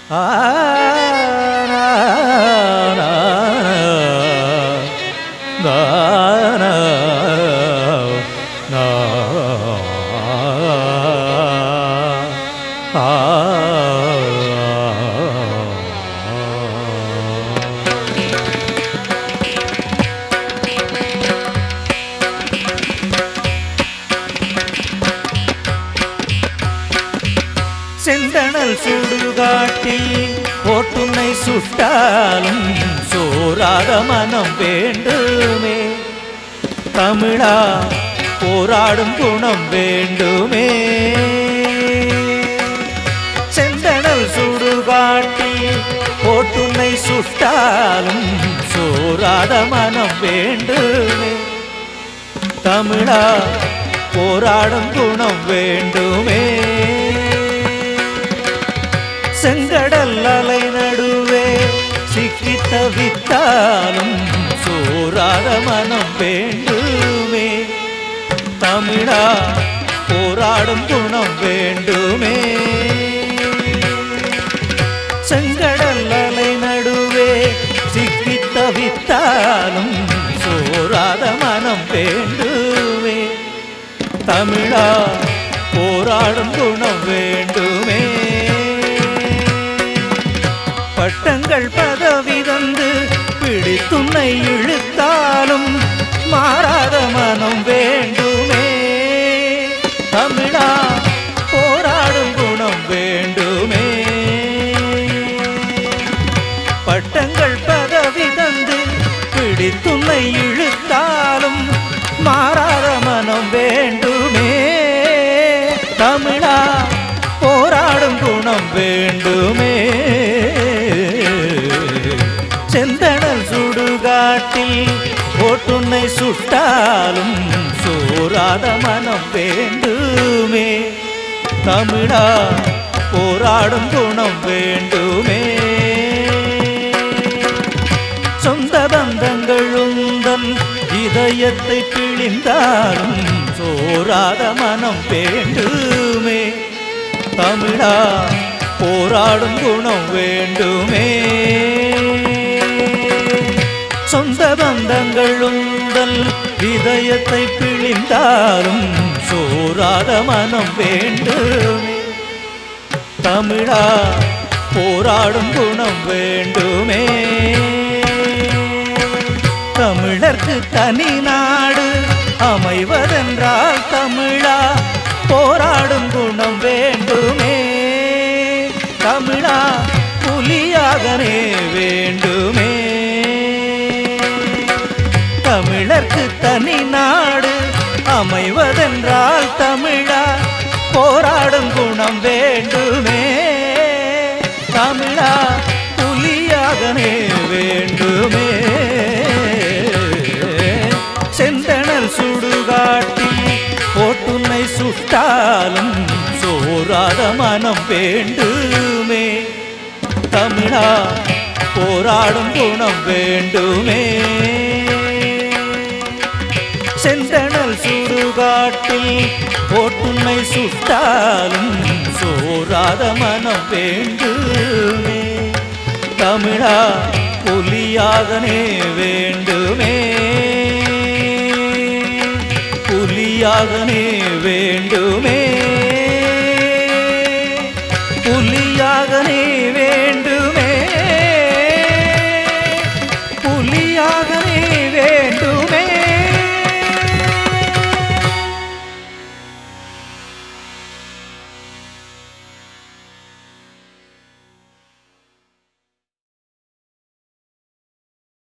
ஆ நா, நா, நா, நா, நா, ஆ, செந்தணல் சுடுகாட்டில் ஓட்டுனை சுட்டாலும் சோராத மனம் வேண்டுமே தமிழா போராடும் குணம் வேண்டுமே செந்தணல் சுடுகாட்டில் ஓட்டுனை சுட்டாலும் சோராத மனம் வேண்டுமே தமிழா போராடும் குணம் வேண்டுமே செங்கடல் அலை நடுவே சிக்கி தவித்தாலும் சோராத மனம் வேண்டுமே தமிழா போராடும் குணம் வேண்டுமே செங்கடல் அலை நடுவே சிக்கி தவித்தாலும் சோராத மனம் வேண்டுமே தமிழா போராடும் குணம் வேண்டுமே பட்டங்கள் பதவி தந்து பிடித்துன்னை இழுத்தாலும் மாறாத மனம் வேண்டுமே தமிழா போராடும் குணம் வேண்டுமே பட்டங்கள் பதவி தந்து பிடித்துன்னை இழுத்தாலும் மாறாத மனம் வேண்டுமே தமிழா போராடும் குணம் வேண்டுமே செந்தணல் சுடுகாட்டில் ஓட்டுன்னை சுட்டாலும் சோராத மனம் வேண்டுமே தமிழா போராடும் குணம் வேண்டுமே சொந்த பந்தங்கள் உந்தன் இதயத்தை கிழிந்தாலும் சோராத மனம் வேண்டுமே தமிழா போராடும் குணம் வேண்டுமே சொந்த பந்தங்கள் உந்தல் இதயத்தை பிழிந்தாலும் சோராத மனம் வேண்டுமே தமிழா போராடும் குணம் வேண்டுமே தமிழர்க்கு தனி நாடு அமைவதென்றால் தமிழா போராடும் குணம் வேண்டுமே தமிழா புலியாகனே வேண்டுமே தமிழர்க்கு தனி நாடு அமைவதென்றால் தமிழா போராடும் குணம் வேண்டுமே தமிழா புலியாகனே வேண்டுமே செந்தணல் சுடுகாட்டில் போட்டுன்னை சுட்டாலும் சோராத மனம் வேண்டுமே தமிழா போராடும் குணம் வேண்டுமே செந்தணல் சுடுகாட்டில் போட்டுன்னை சுட்டாலும் சோராத மனம் வேண்டுமே தமிழா புலியாகனே வேண்டுமே புலியாகனே வேண்டுமே புலியாகனே